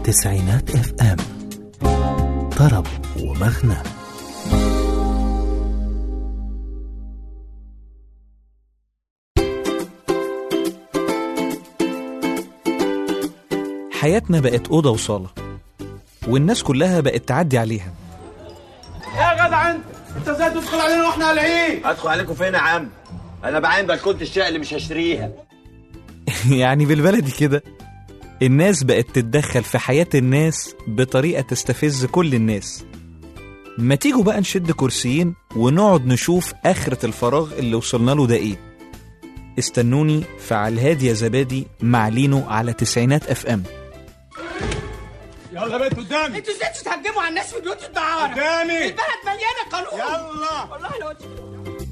تسعينات اف ام طرب ومغنى حياتنا بقت أوضة وصالة والناس كلها بقت تعدي عليها يا جدع انت انت ازاي تدخل علينا واحنا قلعين ادخل عليكم فين يا عم انا بعين بلكونه الشقه اللي مش هشتريها يعني بالبلدي كده الناس بقت تتدخل في حياة الناس بطريقة تستفز كل الناس ما تيجوا بقى نشد كرسيين ونقعد نشوف آخرة الفراغ اللي وصلنا له ده إيه استنوني في على الهادي يا زبادي مع لينو على تسعينات اف ام يلا بقيت قدامي انتوا ازاي تتهجموا على الناس في بيوت الدعارة؟ قدامي البلد مليانة قانون يلا والله لو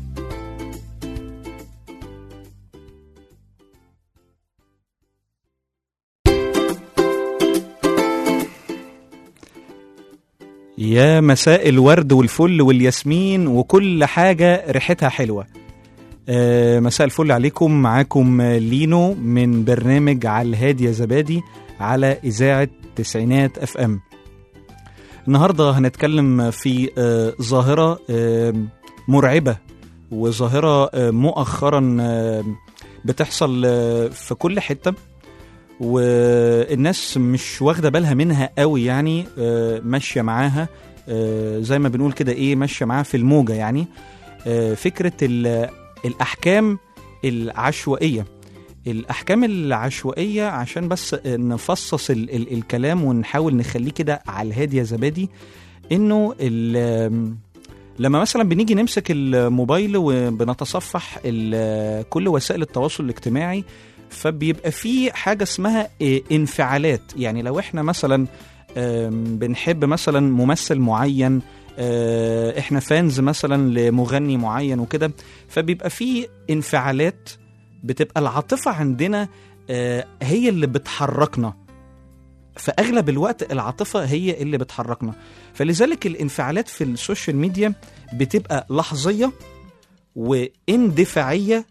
يا مساء الورد والفل والياسمين وكل حاجة ريحتها حلوة آه، مساء الفل عليكم معاكم لينو من برنامج على الهادي يا زبادي على إذاعة تسعينات اف ام النهاردة هنتكلم في آه، ظاهرة آه، مرعبة وظاهرة آه، مؤخرا آه، بتحصل آه، في كل حتة والناس مش واخده بالها منها قوي يعني آه، ماشيه معاها آه، زي ما بنقول كده ايه ماشيه معاها في الموجه يعني آه، فكره ال- الاحكام العشوائيه الاحكام العشوائيه عشان بس آه، نفصص ال ال الكلام ونحاول نخليه كده على الهادي يا زبادي انه ال- لما مثلا بنيجي نمسك الموبايل وبنتصفح ال- كل وسائل التواصل الاجتماعي فبيبقى في حاجه اسمها إيه، انفعالات يعني لو احنا مثلا آم، بنحب مثلا ممثل معين آه، احنا فانز مثلا لمغني معين وكده فبيبقى في انفعالات بتبقى العاطفه عندنا آه، هي اللي بتحركنا فاغلب الوقت العاطفه هي اللي بتحركنا فلذلك الانفعالات في السوشيال ميديا بتبقى لحظيه واندفاعيه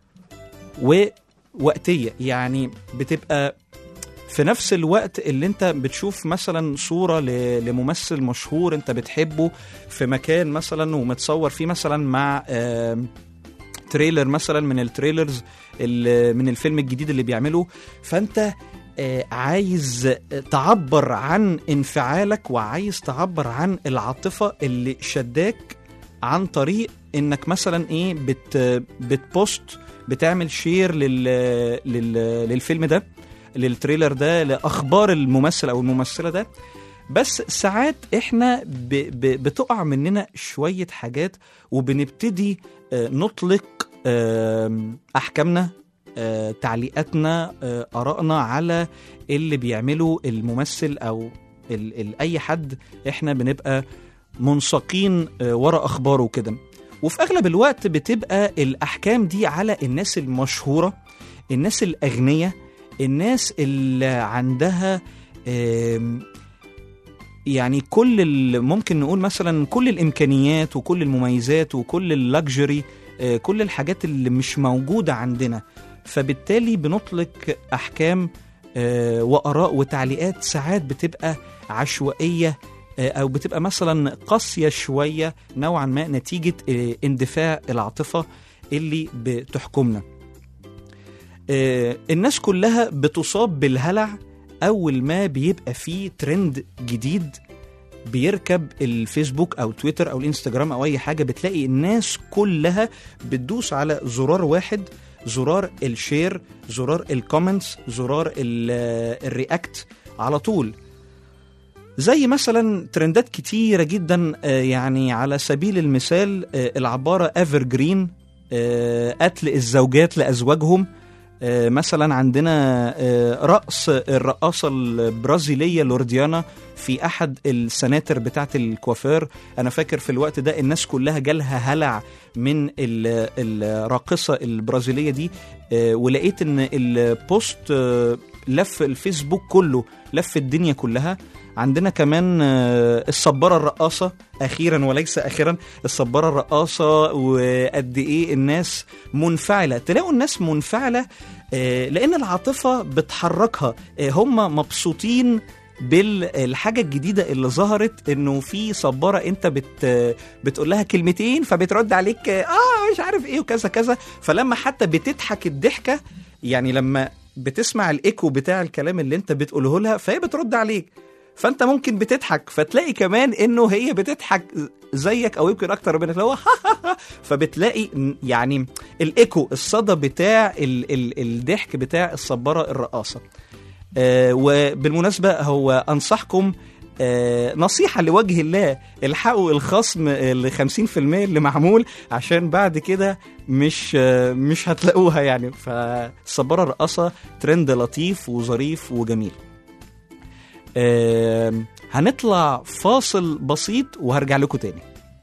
ووقتيه يعني بتبقى في نفس الوقت اللي انت بتشوف مثلا صورة ل- لممثل مشهور انت بتحبه في مكان مثلا ومتصور فيه مثلا مع آم، تريلر مثلا من التريلرز ال- من الفيلم الجديد اللي بيعمله فانت آه، عايز تعبر عن انفعالك وعايز تعبر عن العاطفة اللي شداك عن طريق انك مثلا ايه بت بتبوست بتعمل شير لل لل للفيلم ده للتريلر ده لاخبار الممثل او الممثله ده بس ساعات احنا ب ب بتقع مننا شويه حاجات وبنبتدي آه، نطلق آم، احكامنا آه، تعليقاتنا آه، ارائنا على اللي بيعمله الممثل او ال ال اي حد احنا بنبقى منساقين آه، ورا اخباره كده وفي اغلب الوقت بتبقى الاحكام دي على الناس المشهوره الناس الاغنياء الناس اللي عندها آم، يعني كل ال- ممكن نقول مثلا كل الامكانيات وكل المميزات وكل اللكجري آه، كل الحاجات اللي مش موجوده عندنا فبالتالي بنطلق احكام آه، واراء وتعليقات ساعات بتبقى عشوائيه آه، او بتبقى مثلا قاسيه شويه نوعا ما نتيجه آه، اندفاع العاطفه اللي بتحكمنا آه، الناس كلها بتصاب بالهلع اول ما بيبقى فيه ترند جديد بيركب الفيسبوك او تويتر او الانستجرام او اي حاجه بتلاقي الناس كلها بتدوس على زرار واحد زرار الشير زرار الكومنتس زرار ال- الرياكت على طول زي مثلا ترندات كتيرة جدا آه، يعني على سبيل المثال آه، العبارة ايفر جرين قتل الزوجات لأزواجهم آه، مثلا عندنا آه، رقص الرقاصة البرازيلية لورديانا في أحد السناتر بتاعة الكوافير أنا فاكر في الوقت ده الناس كلها جالها هلع من ال- الراقصة البرازيلية دي آه، ولقيت إن البوست آه، لف الفيسبوك كله لف الدنيا كلها عندنا كمان آه، الصبارة الرقاصة أخيرا وليس آخرا الصبارة الرقاصة وقد إيه الناس منفعلة تلاقوا الناس منفعلة آه، لأن العاطفة بتحركها آه، هم مبسوطين بالحاجه الجديده اللي ظهرت انه في صباره انت بت بتقول لها كلمتين فبترد عليك اه مش عارف ايه وكذا كذا فلما حتى بتضحك الضحكه يعني لما بتسمع الايكو بتاع الكلام اللي انت بتقوله لها فهي بترد عليك فانت ممكن بتضحك فتلاقي كمان انه هي بتضحك زيك او يمكن اكتر منك اللي هو فبتلاقي ن- يعني الايكو الصدى بتاع ال ال الضحك بتاع الصباره الرقاصه آه وبالمناسبه هو انصحكم آه نصيحة لوجه الله الحقوا الخصم ال 50% اللي معمول عشان بعد كده مش آه مش هتلاقوها يعني فالصبارة الرقاصة ترند لطيف وظريف وجميل آه هنطلع فاصل بسيط وهرجع لكم تاني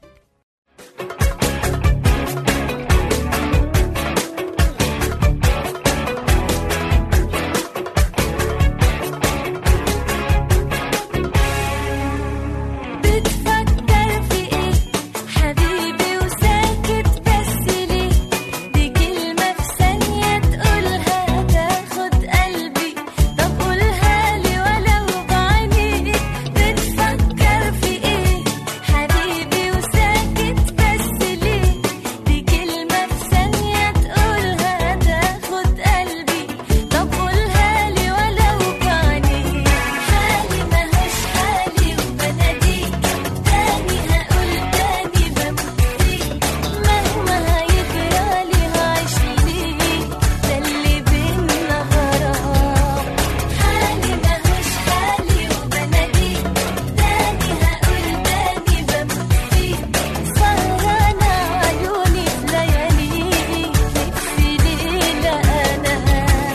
بتفكر في ايه حبيبي وساكت بس ليه دي كلمة في ثانية تقولها تاخد قلبي طب قولها لي ولو بعينيك بتفكر في ايه حبيبي وساكت بس ليه دي كلمة في ثانية تقولها تاخد قلبي طب قولها لي ولو بعينيك حالي ماهوش حالي وبناديك تاني هقول تاني بموت فيك مهما هيجرالي هعيش ليك ده اللي بينا غرام حالي ماهوش حالي وبناديك تاني هقول تاني بموت فيك سهرانة عيوني في لياليك نفسي ليلة أنا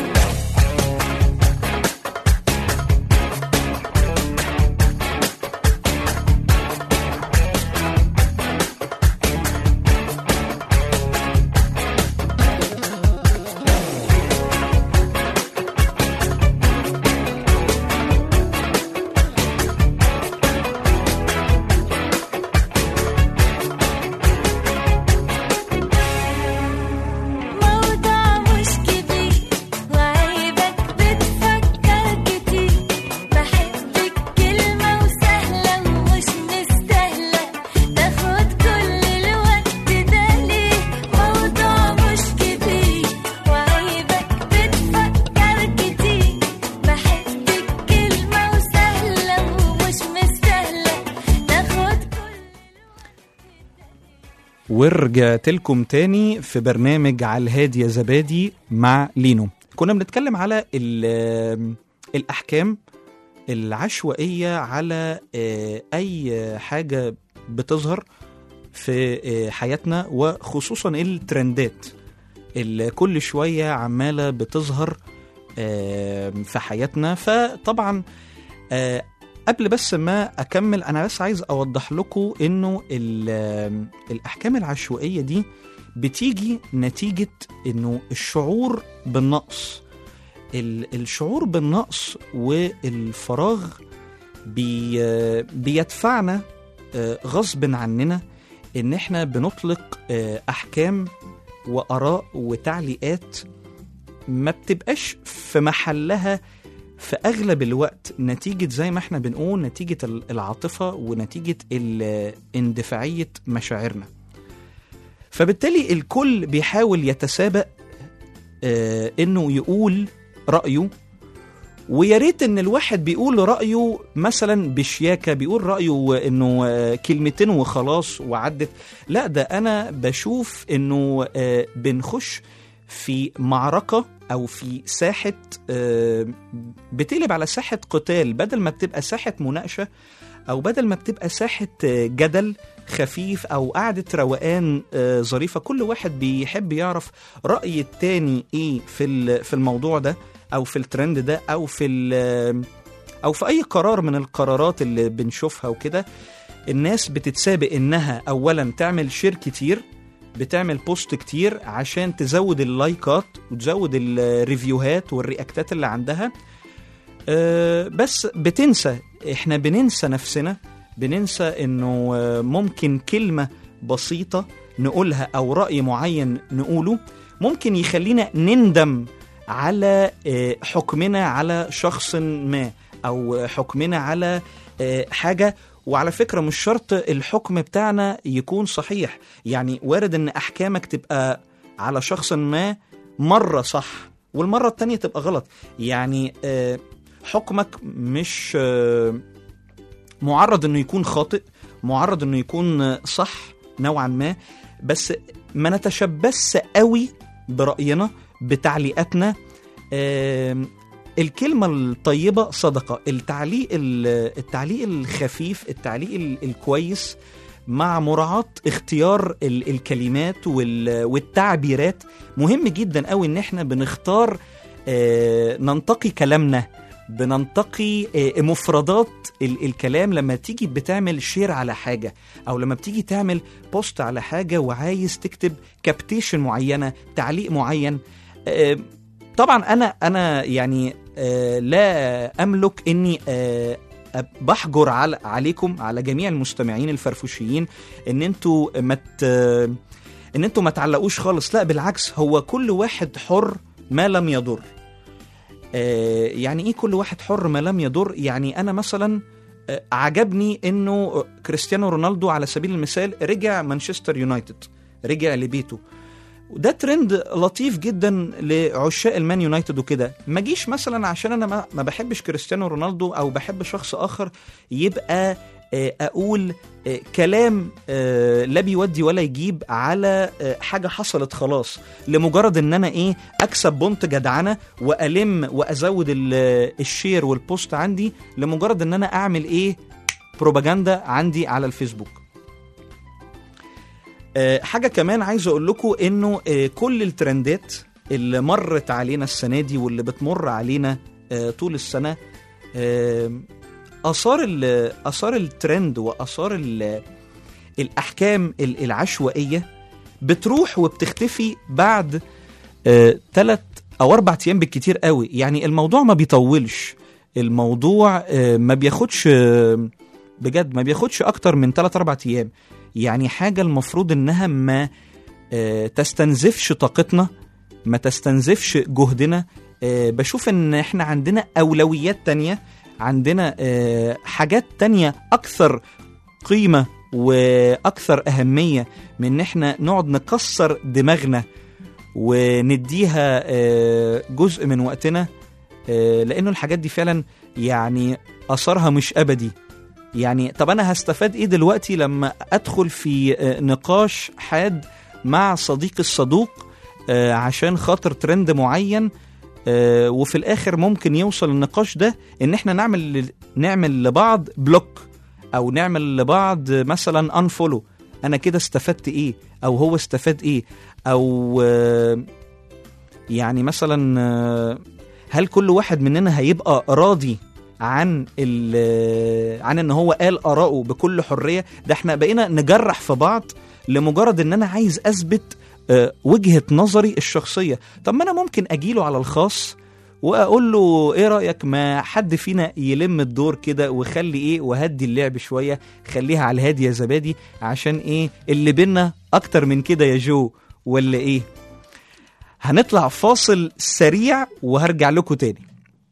موضوع مش كبير وعيبك بتفكر كتير بحبك كلمة وسهلة ومش مستاهلة تاخد كل الوقت ده ليه موضوع مش كبير وعيبك بتفكر كتير بحبك كلمة وسهلة ومش مستاهلة تاخد كل ورجعت لكم تاني في برنامج على الهادي يا زبادي مع لينو كنا بنتكلم على ال- الأحكام العشوائية على آه، أي حاجة بتظهر في آه، حياتنا وخصوصا الترندات اللي كل شوية عمالة بتظهر آه، في حياتنا فطبعا آه، قبل بس ما اكمل انا بس عايز اوضح لكم انه ال- الاحكام العشوائيه دي بتيجي نتيجه انه الشعور بالنقص ال- الشعور بالنقص والفراغ بي بيدفعنا آه، غصب عننا ان احنا بنطلق آه، احكام واراء وتعليقات ما بتبقاش في محلها في اغلب الوقت نتيجه زي ما احنا بنقول نتيجه ال- العاطفه ونتيجه ال- اندفاعيه مشاعرنا فبالتالي الكل بيحاول يتسابق آه، انه يقول رايه ويا ريت ان الواحد بيقول رايه مثلا بشياكه بيقول رايه انه آه، كلمتين وخلاص وعدت لا ده انا بشوف انه آه، بنخش في معركه او في ساحه آه، بتقلب على ساحه قتال بدل ما بتبقى ساحه مناقشه او بدل ما بتبقى ساحه آه، جدل خفيف او قعده روقان آه، ظريفه كل واحد بيحب يعرف راي التاني ايه في ال- في الموضوع ده او في الترند ده او في ال- او في اي قرار من القرارات اللي بنشوفها وكده الناس بتتسابق انها اولا تعمل شير كتير بتعمل بوست كتير عشان تزود اللايكات وتزود الريفيوهات والرياكتات اللي عندها أه، بس بتنسى احنا بننسى نفسنا بننسى انه آه، ممكن كلمة بسيطة نقولها او رأي معين نقوله ممكن يخلينا نندم على آه، حكمنا على شخص ما او حكمنا على آه، حاجه وعلى فكره مش شرط الحكم بتاعنا يكون صحيح يعني وارد ان احكامك تبقى على شخص ما مره صح والمره التانية تبقى غلط يعني آه، حكمك مش آه، معرض انه يكون خاطئ معرض انه يكون صح نوعا ما بس ما نتشبث قوي براينا بتعليقاتنا آم، الكلمة الطيبة صدقة التعليق ال- التعليق الخفيف التعليق ال- الكويس مع مراعاة اختيار ال- الكلمات وال- والتعبيرات مهم جدا قوي ان احنا بنختار آه، ننتقي كلامنا بننتقي آه، مفردات ال- الكلام لما تيجي بتعمل شير على حاجة او لما بتيجي تعمل بوست على حاجة وعايز تكتب كابتيشن معينة تعليق معين آه، طبعا انا انا يعني آه، لا املك اني آه، أب- بحجر على عليكم على جميع المستمعين الفرفوشيين ان انتوا ما ت- ان انتوا ما تعلقوش خالص لا بالعكس هو كل واحد حر ما لم يضر آه، يعني ايه كل واحد حر ما لم يضر يعني انا مثلا آه، عجبني انه كريستيانو رونالدو على سبيل المثال رجع مانشستر يونايتد رجع لبيته وده ترند لطيف جدا لعشاق المان يونايتد وكده ما جيش مثلا عشان انا ما- ما بحبش كريستيانو رونالدو او بحب شخص اخر يبقى آه، اقول آه، كلام آه، لا بيودي ولا يجيب على آه، حاجه حصلت خلاص لمجرد ان انا ايه اكسب بونت جدعنه والم وازود ال- الشير والبوست عندي لمجرد ان انا اعمل ايه بروباجندا عندي على الفيسبوك آه، حاجه كمان عايز اقول لكم انه آه، كل الترندات اللي مرت علينا السنه دي واللي بتمر علينا آه، طول السنه آه، اثار ال- اثار الترند واثار ال- الاحكام ال- العشوائيه بتروح وبتختفي بعد ثلاث او اربع ايام بالكتير قوي يعني الموضوع ما بيطولش الموضوع آه، ما بياخدش آه، بجد ما بياخدش اكتر من 3 4 ايام يعني حاجه المفروض انها ما آه، تستنزفش طاقتنا ما تستنزفش جهدنا آه، بشوف ان احنا عندنا اولويات تانية عندنا آه، حاجات تانية اكثر قيمه واكثر اهميه من ان احنا نقعد نكسر دماغنا ونديها آه، جزء من وقتنا آه، لانه الحاجات دي فعلا يعني اثرها مش ابدي يعني طب انا هستفاد ايه دلوقتي لما ادخل في آه، نقاش حاد مع صديقي الصدوق آه، عشان خاطر ترند معين آه، وفي الاخر ممكن يوصل النقاش ده ان احنا نعمل نعمل لبعض بلوك او نعمل لبعض مثلا انفولو انا كده استفدت ايه او هو استفاد ايه او آه، يعني مثلا آه، هل كل واحد مننا هيبقى راضي عن ال- عن ان هو قال اراءه بكل حريه ده احنا بقينا نجرح في بعض لمجرد ان انا عايز اثبت آه، وجهه نظري الشخصيه طب ما انا ممكن اجيله على الخاص واقول له ايه رايك ما حد فينا يلم الدور كده وخلي ايه وهدي اللعب شويه خليها على الهادي يا زبادي عشان ايه اللي بينا اكتر من كده يا جو ولا ايه هنطلع فاصل سريع وهرجع لكم تاني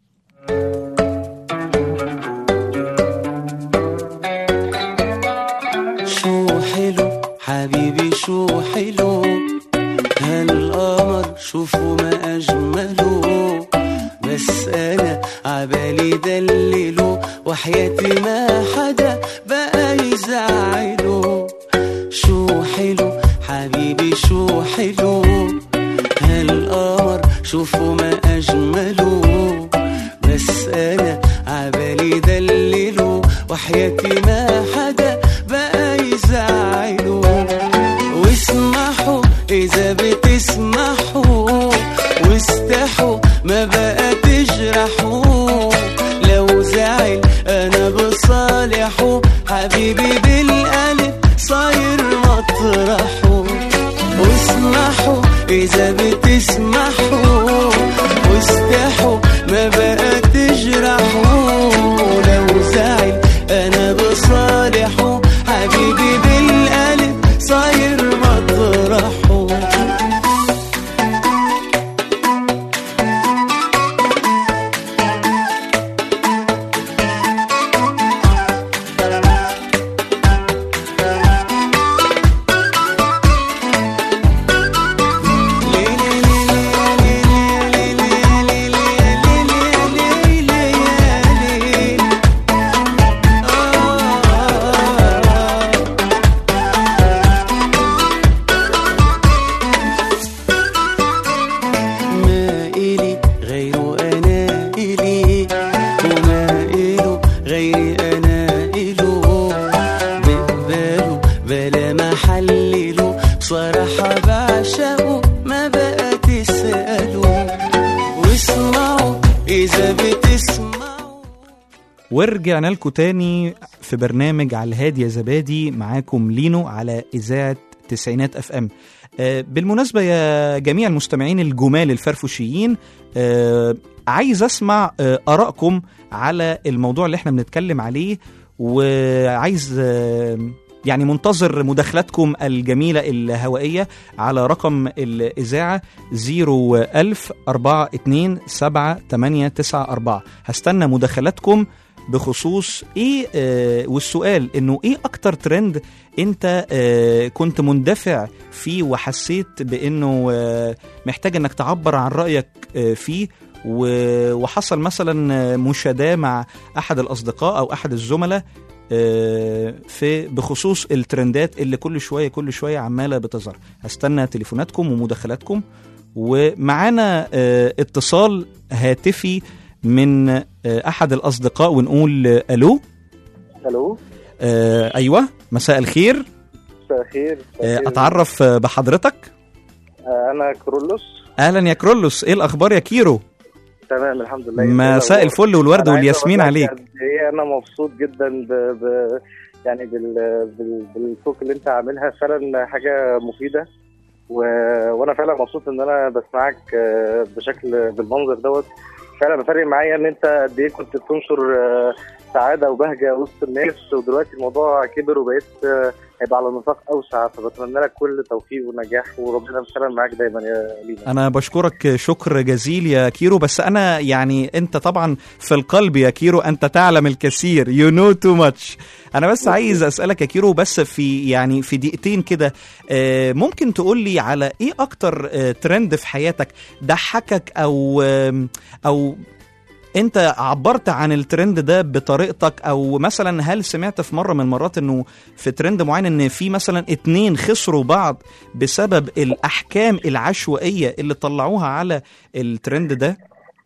شو حلو حبيبي شو حلو هالقمر شوفوا ما أجمله بس أنا عبالي دلله وحياتي ما حدا بقى يزعله شو حلو حبيبي شو حلو هالقمر شوفوا ما أجمله بس أنا عبالي دلله وحياتي ما حدا بقى يزعله واسمحوا إذا بتسمحوا واستحوا ما بقى تجرحوا لو زعل أنا بصالحه حبيبي بالقلب صاير مطرحه واسمحوا إذا بتسمحوا واستحوا ما بقى تجرحوا لو زعل أنا بصالحه حبيبي بالقلب صاير مطرحه إذا بتسمعوا ورجعنا لكم تاني في برنامج على الهادي يا زبادي معاكم لينو على إذاعة تسعينات اف ام آه، بالمناسبة يا جميع المستمعين الجمال الفرفوشيين آه، عايز اسمع آه، آرائكم على الموضوع اللي احنا بنتكلم عليه وعايز آه، يعني منتظر مداخلاتكم الجميلة الهوائية على رقم الإذاعة 01000 427 7894 هستنى مداخلاتكم بخصوص ايه آه والسؤال انه ايه اكتر ترند انت آه كنت مندفع فيه وحسيت بانه آه محتاج انك تعبر عن رايك آه فيه و- وحصل مثلا آه، مشاداه مع احد الاصدقاء او احد الزملاء آه، في بخصوص الترندات اللي كل شويه كل شويه عماله بتظهر هستنى تليفوناتكم ومداخلاتكم ومعانا آه، اتصال هاتفي من آه، احد الاصدقاء ونقول آه، الو الو آه، ايوه مساء الخير مساء الخير مساء آه، الخير. اتعرف آه، بحضرتك آه، انا كرولوس اهلا يا كرولوس ايه الاخبار يا كيرو تمام الحمد لله مساء إيه الفل والورد أنا عايز والياسمين أقول لك عليك قد ايه انا مبسوط جدا ب... ب... يعني بال... بال... بالتوك اللي انت عاملها فعلا حاجه مفيده و... وانا فعلا مبسوط ان انا بسمعك آه، بشكل بالمنظر دوت فعلا فارق معايا ان انت قد ايه كنت بتنشر آه، سعاده وبهجه وسط الناس ودلوقتي الموضوع كبر وبقيت آه، هيبقى على نطاق اوسع فبتمنى لك كل توفيق ونجاح وربنا فعلا معاك دايما يا لينا انا بشكرك شكر جزيل يا كيرو بس انا يعني انت طبعا في القلب يا كيرو انت تعلم الكثير يو نو تو ماتش انا بس عايز اسالك يا كيرو بس في يعني في دقيقتين كده آه، ممكن تقول لي على ايه اكتر آه، ترند في حياتك ضحكك او آم، او انت عبرت عن الترند ده بطريقتك او مثلا هل سمعت في مره من المرات انه في ترند معين ان في مثلا اتنين خسروا بعض بسبب الاحكام العشوائيه اللي طلعوها على الترند ده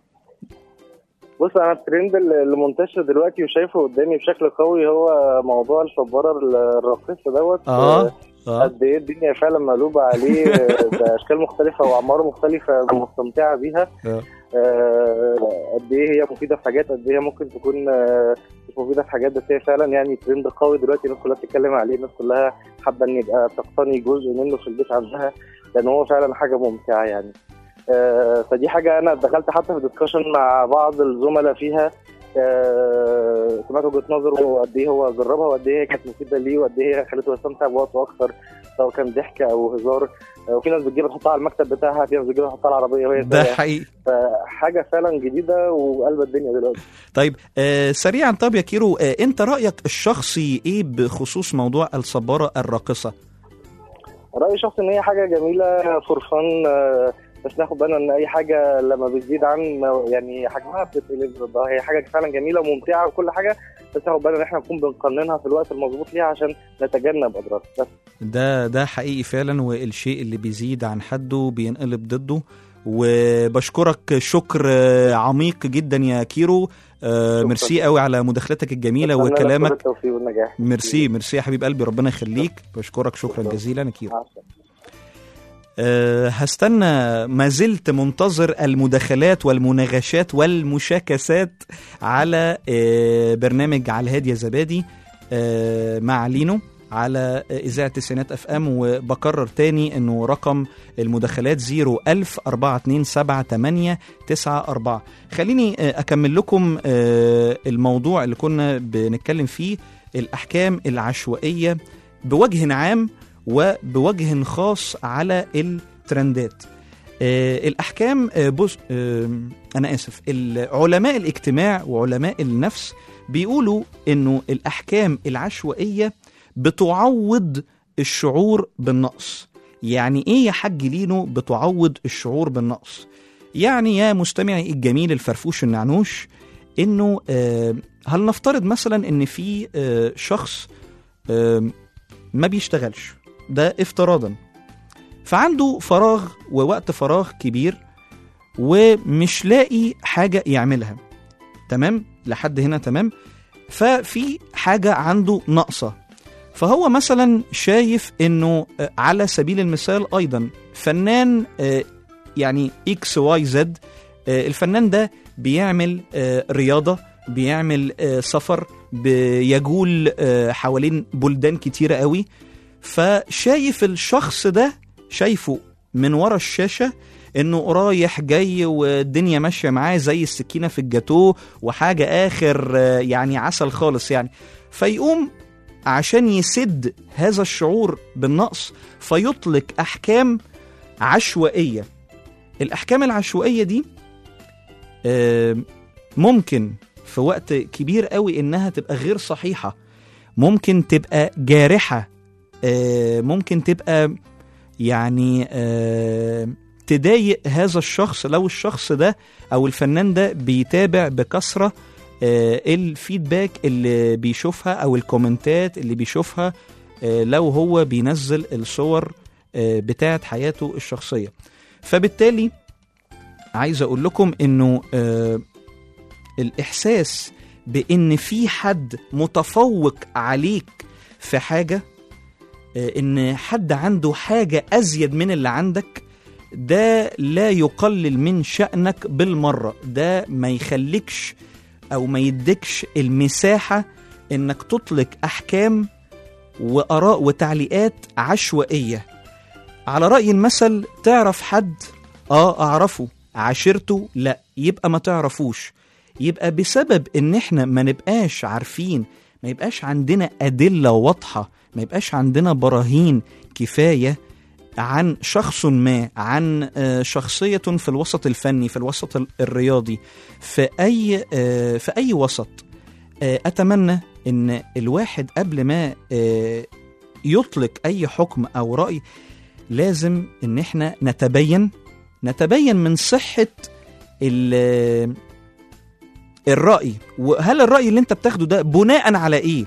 بص انا الترند اللي منتشر دلوقتي وشايفه قدامي بشكل قوي هو موضوع الصباره الراقصه دوت اه اه قد ايه الدنيا فعلا مقلوبه عليه باشكال مختلفه واعمار مختلفه مستمتعه بيها آه. آه، قد ايه هي مفيده في حاجات قد ايه هي ممكن تكون آه، مش مفيده في حاجات بس هي فعلا يعني ترند قوي دلوقتي الناس كلها بتتكلم عليه الناس كلها حابه ان يبقى تقتني جزء منه في البيت عندها لان هو فعلا حاجه ممتعه يعني آه، فدي حاجه انا دخلت حتى في ديسكشن مع بعض الزملاء فيها آه، سمعت وجهه نظره وقد ايه هو جربها وقد ايه هي كانت مفيده ليه وقد ايه هي خلته يستمتع بوقته اكتر سواء كان ضحك او هزار آه، وفي ناس بتجيبها تحطها على المكتب بتاعها في ناس بتجيبها تحطها على العربيه وهي ده سايقة. حقيقي فحاجه فعلا جديده وقلب الدنيا دلوقتي طيب آه سريعا طب يا كيرو آه انت رايك الشخصي ايه بخصوص موضوع الصباره الراقصه رايي الشخصي ان هي حاجه جميله فور فن بس ناخد بالنا ان اي حاجه لما بتزيد عن يعني حجمها بتتقلب هي حاجه فعلا جميله وممتعه وكل حاجه بس ناخد بالنا ان احنا نكون بنقننها في الوقت المظبوط ليها عشان نتجنب اضرارها بس ده ده حقيقي فعلا والشيء اللي بيزيد عن حده بينقلب ضده وبشكرك شكر آه، عميق جدا يا كيرو آه، شكراً. ميرسي قوي على مداخلتك الجميله أتمنى لك كل وكلامك التوفيق والنجاح ميرسي ميرسي يا حبيب قلبي ربنا يخليك بشكرك شكرا شكراً. جزيلا يا كيرو مع السلامة. أه هستنى ما زلت منتظر المداخلات والمناغشات والمشاكسات على أه برنامج على الهادي يا زبادي أه مع لينو على إذاعة تسعينات اف ام وبكرر تاني انه رقم المداخلات 01000 427 خليني آه، اكمل لكم آه، الموضوع اللي كنا بنتكلم فيه الاحكام العشوائية بوجه عام وبوجه خاص على الترندات آه، الأحكام آه، بص آه، أنا آسف علماء الاجتماع وعلماء النفس بيقولوا إنه الأحكام العشوائية بتعوض الشعور بالنقص يعني إيه يا حاج لينو بتعوض الشعور بالنقص يعني يا مستمعي الجميل الفرفوش النعنوش إنه آه، هل نفترض مثلا إن في آه، شخص آه، ما بيشتغلش ده افتراضا فعنده فراغ ووقت فراغ كبير ومش لاقي حاجة يعملها تمام لحد هنا تمام ففي حاجة عنده ناقصة فهو مثلا شايف انه آه، على سبيل المثال ايضا فنان آه، يعني اكس واي زد آه، الفنان ده بيعمل آه، رياضه بيعمل آه، سفر بيجول آه، حوالين بلدان كتيره قوي فشايف الشخص ده شايفه من ورا الشاشه انه رايح جاي والدنيا ماشيه معاه زي السكينه في الجاتوه وحاجه اخر آه، يعني عسل خالص يعني فيقوم عشان يسد هذا الشعور بالنقص فيطلق احكام عشوائيه الاحكام العشوائيه دي آه، ممكن في وقت كبير قوي انها تبقى غير صحيحه ممكن تبقى جارحه آه، ممكن تبقى يعني آه، تضايق هذا الشخص لو الشخص ده او الفنان ده بيتابع بكثره آه، الفيدباك اللي بيشوفها او الكومنتات اللي بيشوفها آه، لو هو بينزل الصور آه، بتاعت حياته الشخصيه فبالتالي عايز اقول لكم انه آه، الاحساس بان في حد متفوق عليك في حاجه آه، ان حد عنده حاجه ازيد من اللي عندك ده لا يقلل من شأنك بالمرة ده ما يخليكش أو ما يديكش المساحة إنك تطلق أحكام وآراء وتعليقات عشوائية على رأي المثل تعرف حد آه أعرفه عاشرته لا يبقى ما تعرفوش يبقى بسبب إن إحنا ما نبقاش عارفين ما يبقاش عندنا أدلة واضحة ما يبقاش عندنا براهين كفاية عن شخص ما عن آه، شخصية في الوسط الفني في الوسط ال- الرياضي في أي آه، في أي وسط آه، أتمنى إن الواحد قبل ما آه، يطلق أي حكم أو رأي لازم إن إحنا نتبين نتبين من صحة ال- الرأي وهل الرأي اللي أنت بتاخده ده بناء على إيه؟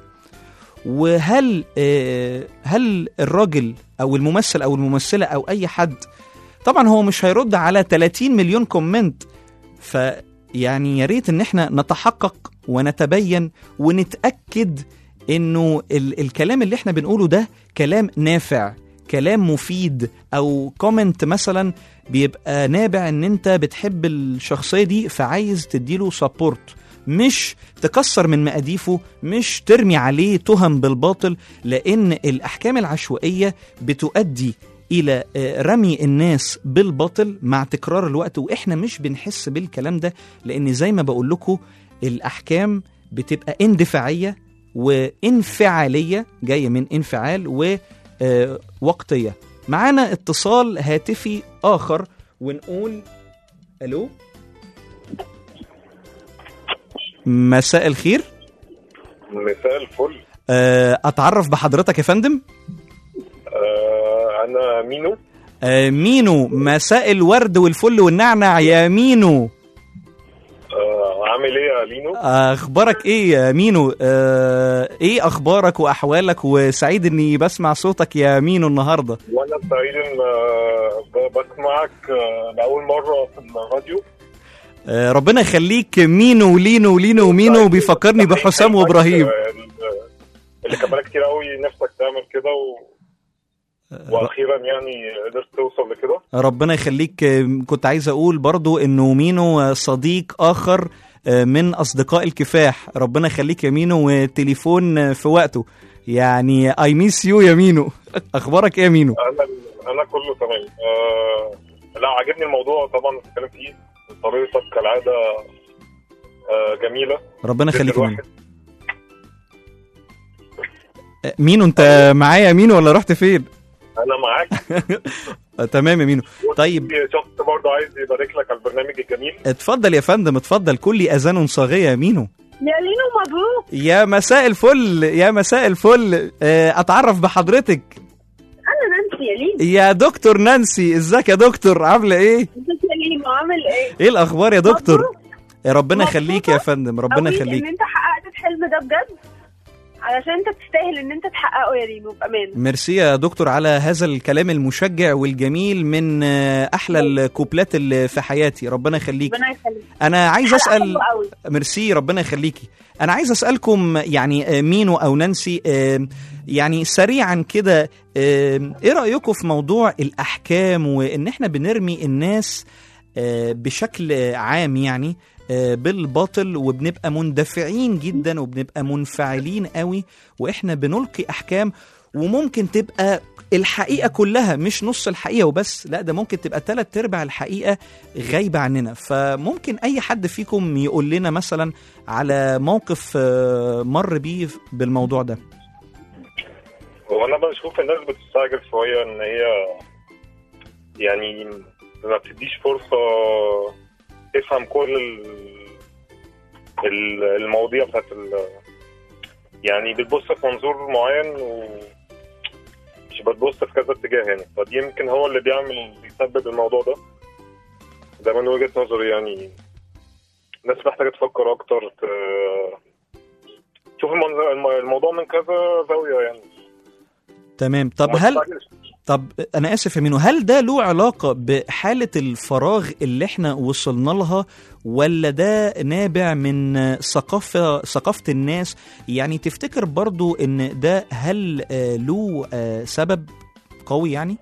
وهل آه، هل الراجل او الممثل او الممثله او اي حد طبعا هو مش هيرد على 30 مليون كومنت فيعني يا ريت ان احنا نتحقق ونتبين ونتاكد انه ال الكلام اللي احنا بنقوله ده كلام نافع كلام مفيد او كومنت مثلا بيبقى نابع ان انت بتحب الشخصيه دي فعايز تديله سبورت مش تكسر من مقاديفه مش ترمي عليه تهم بالباطل لان الاحكام العشوائيه بتؤدي الى آه، رمي الناس بالباطل مع تكرار الوقت واحنا مش بنحس بالكلام ده لان زي ما بقول لكم الاحكام بتبقى اندفاعيه وانفعاليه جايه من انفعال ووقتيه معانا اتصال هاتفي اخر ونقول الو مساء الخير مساء الفل آه، اتعرف بحضرتك يا فندم آه انا مينو آه، مينو مساء الورد والفل والنعنع يا مينو آه عامل ايه يا لينو اخبارك ايه يا مينو آه، ايه اخبارك واحوالك وسعيد اني بسمع صوتك يا مينو النهارده وانا سعيد ان آه، ب- بسمعك آه، لاول مره في الراديو آه، ربنا يخليك مينو ولينو ولينو ومينو بيفكرني بحسام وابراهيم آه، ال- اللي كان بقالك كتير قوي نفسك تعمل كده و... واخيرا يعني قدرت توصل لكده ربنا يخليك آه، كنت عايز اقول برضو انه مينو آه، صديق اخر آه، من اصدقاء الكفاح ربنا يخليك يا مينو وتليفون آه، في وقته يعني اي ميس يو يا مينو اخبارك ايه يا مينو انا انا كله تمام آه لا عجبني الموضوع طبعا بتتكلم فيه طريقتك كالعاده آه جميله ربنا جدا يخليك يا مينو الواحد. آه، مينو انت معايا يا مينو ولا رحت فين انا معاك آه، تمام يا مينو طيب في شخص برضه عايز يبارك لك على البرنامج الجميل اتفضل يا فندم اتفضل كل اذان صاغيه يا مينو يا لينو مبروك يا مساء الفل يا مساء الفل آه، اتعرف بحضرتك انا نانسي يا لينو يا دكتور نانسي ازيك يا دكتور عامله ايه ازيك يا لينو عامل ايه ايه الاخبار يا دكتور مبروك. يا ربنا مبسوطة يخليك يا فندم ربنا قوي يخليك ان انت حققت الحلم ده بجد علشان انت تستاهل ان انت تحققه يا لينو بامان ميرسي يا دكتور على هذا الكلام المشجع والجميل من آه، احلى الكوبلات اللي في حياتي ربنا يخليك ربنا يخليك انا عايز حلقة اسال حلوة قوي. ميرسي ربنا يخليكي انا عايز اسالكم يعني آه، مينو او نانسي آه، يعني سريعا كده آه، ايه رايكم في موضوع الاحكام وان احنا بنرمي الناس آه، بشكل عام يعني آه، بالباطل وبنبقى مندفعين جدا وبنبقى منفعلين قوي واحنا بنلقي احكام وممكن تبقى الحقيقه كلها مش نص الحقيقه وبس لا ده ممكن تبقى ثلاث ارباع الحقيقه غايبه عننا فممكن اي حد فيكم يقول لنا مثلا على موقف آه، مر بيه بالموضوع ده هو انا بشوف الناس بتستعجل شويه ان هي يعني ما بتديش فرصه تفهم كل ال- ال- المواضيع بتاعت ال يعني بتبص في منظور معين ومش بتبص في كذا اتجاه يعني فدي يمكن هو اللي بيعمل بيسبب الموضوع ده ده من وجهة نظري يعني الناس محتاجة تفكر أكتر ت- تشوف المنظر الم- الموضوع من كذا زاوية يعني تمام طب وما هل تستعجلش. طب انا اسف يا مينو هل ده له علاقه بحاله الفراغ اللي احنا وصلنا لها ولا ده نابع من ثقافه ثقافه الناس يعني تفتكر برضو ان ده هل آه، له آه، سبب قوي يعني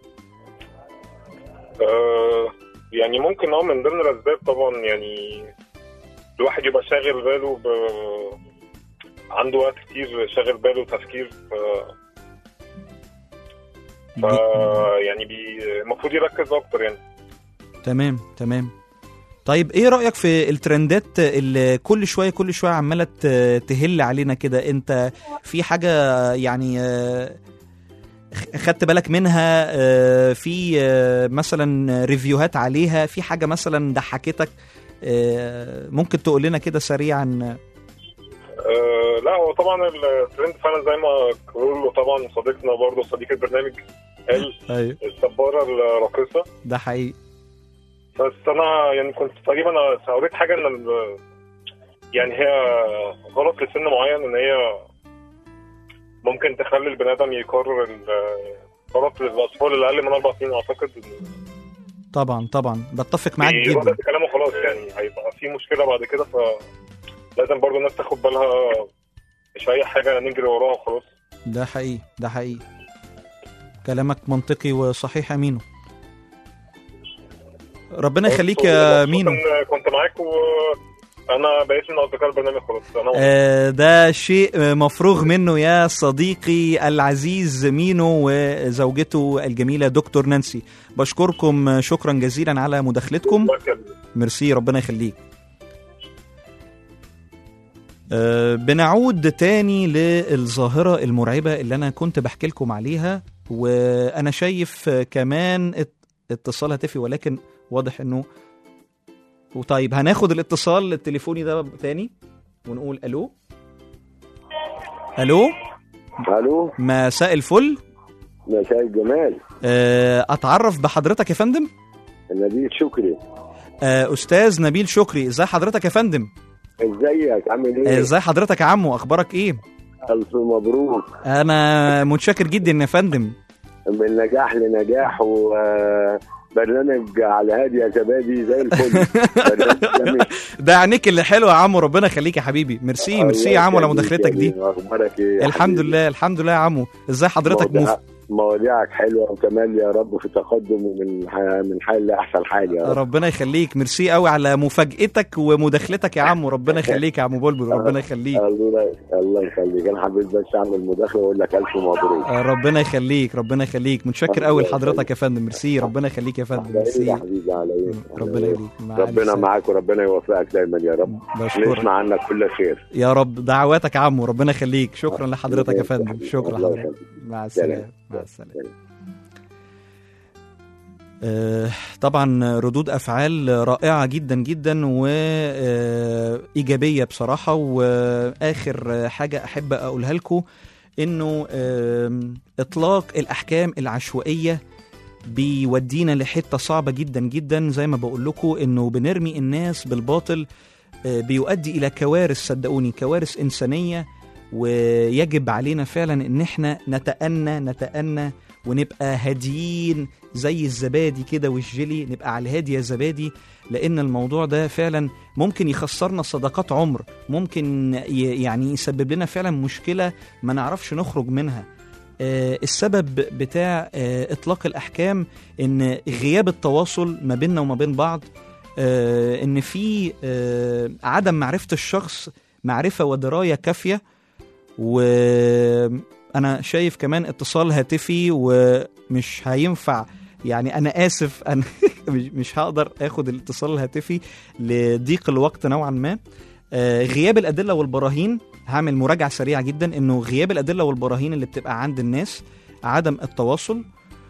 آه، يعني ممكن اه من ضمن الاسباب طبعا يعني الواحد يبقى شاغل باله ب... عنده وقت كتير شاغل باله تفكير ف... ف... يعني بي- المفروض يركز اكتر يعني تمام تمام طيب ايه رأيك في الترندات اللي كل شوية كل شوية عمالة ت- تهل علينا كده انت في حاجة يعني آه، خ- خدت بالك منها آه، في آه، مثلا ريفيوهات عليها في حاجة مثلا ضحكتك آه، ممكن تقول لنا كده سريعا آه، لا هو طبعا الترند فعلا زي ما كرولو طبعا صديقنا برضه صديق البرنامج قال ايوه السبارة الراقصة ده حقيقي بس انا يعني كنت تقريبا قريت حاجه ان ال- يعني هي غلط لسن معين ان هي ممكن تخلي البني ادم يكرر ال- غلط للاطفال اللي اقل من اربع سنين اعتقد طبعا طبعا بتفق معاك بيردد جدا كلامه خلاص يعني هيبقى في مشكله بعد كده فلازم برضه الناس تاخد بالها مش اي حاجه نجري وراها وخلاص ده حقيقي ده حقيقي كلامك منطقي وصحيح يا مينو ربنا يخليك يا مينو كنت كنت معاك وانا بقيت من اصدقاء البرنامج خلاص انا آه، ده شيء آه، مفروغ منه يا صديقي العزيز مينو وزوجته الجميلة دكتور نانسي بشكركم آه، شكرا جزيلا على مداخلتكم ميرسي ربنا يخليك آه، بنعود تاني للظاهرة المرعبة اللي أنا كنت بحكي لكم عليها وأنا شايف آه، كمان ات- اتصال هاتفي ولكن واضح إنه وطيب هناخد الاتصال التليفوني ده تاني ونقول ألو ألو الو مساء الفل مساء الجمال آه، أتعرف بحضرتك يا فندم نبيل شكري آه، أستاذ نبيل شكري إزاي حضرتك يا فندم ازيك عامل آه، ايه؟ إزاي حضرتك يا عمو أخبارك إيه الف مبروك أنا متشكر جدا يا فندم من نجاح لنجاح وبرنامج على هادي يا زبادي زي الفل برنامج جميل. ده عينيك اللي حلوه يا عمو ربنا يخليك يا حبيبي ميرسي ميرسي يا عمو على الله مداخلتك دي يخليك يا حبيبي. اخبارك ايه يا الحمد حبيبي؟ لله الحمد لله يا عمو ازاي حضرتك مواضيع- مف... مواضيعك حلوه وكمال يا رب في تقدم ومن ح- من حال لاحسن حال يا رب ربنا يخليك ميرسي قوي على مفاجأتك ومداخلتك يا عمو ربنا يخليك يا عمو بلبل ربنا يخليك الله الله يخليك انا حبيت بس اعمل مداخله واقول لك الف مبروك آه، ربنا يخليك ربنا يخليك متشكر قوي لحضرتك يا فندم ميرسي ربنا يخليك يا فندم على ايه يا ميرسي حبيبي على ايه ربنا يخليك مع ربنا السلامة. معاك وربنا يوفقك دايما يا رب بشكرك. نسمع عنك كل خير يا رب دعواتك يا عمو ربنا يخليك شكرا لحضرتك يا الله فندم يخليك. شكرا الله لحضرتك يخليك. مع سلام. السلامه مع السلامه آه، طبعا ردود افعال رائعه جدا جدا وايجابيه بصراحه واخر حاجه احب اقولها لكم انه آم، اطلاق الاحكام العشوائيه بيودينا لحته صعبه جدا جدا زي ما بقول لكم انه بنرمي الناس بالباطل آه، بيؤدي الى كوارث صدقوني كوارث انسانيه ويجب علينا فعلا ان احنا نتأنى نتأنى ونبقى هاديين زي الزبادي كده والجيلي نبقى على الهادي يا زبادي لان الموضوع ده فعلا ممكن يخسرنا صداقات عمر ممكن ي- يعني يسبب لنا فعلا مشكله ما نعرفش نخرج منها آه، السبب بتاع آه، اطلاق الاحكام ان غياب التواصل ما بيننا وما بين بعض آه، ان في آه، عدم معرفه الشخص معرفه ودرايه كافيه وانا شايف كمان اتصال هاتفي ومش هينفع يعني انا اسف انا مش مش هقدر اخد الاتصال الهاتفي لضيق الوقت نوعا ما آه، غياب الادله والبراهين هعمل مراجعه سريعه جدا انه غياب الادله والبراهين اللي بتبقى عند الناس عدم التواصل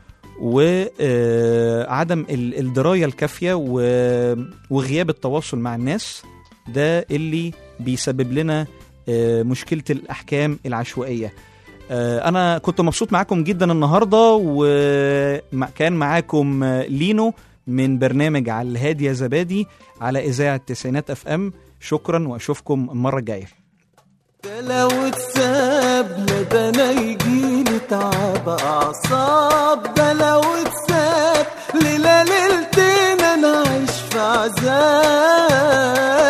وعدم الدرايه الكافيه و- وغياب التواصل مع الناس ده اللي بيسبب لنا آه، مشكله الاحكام العشوائيه آه، انا كنت مبسوط معاكم جدا النهارده وكان معاكم آه، لينو من برنامج على الهادي يا زبادي على اذاعه تسعينات اف ام شكرا واشوفكم المره الجايه ده لو اتساب لا ده انا يجيلي تعب اعصاب ده لو اتساب ليلة ليلتين انا عايش في عذاب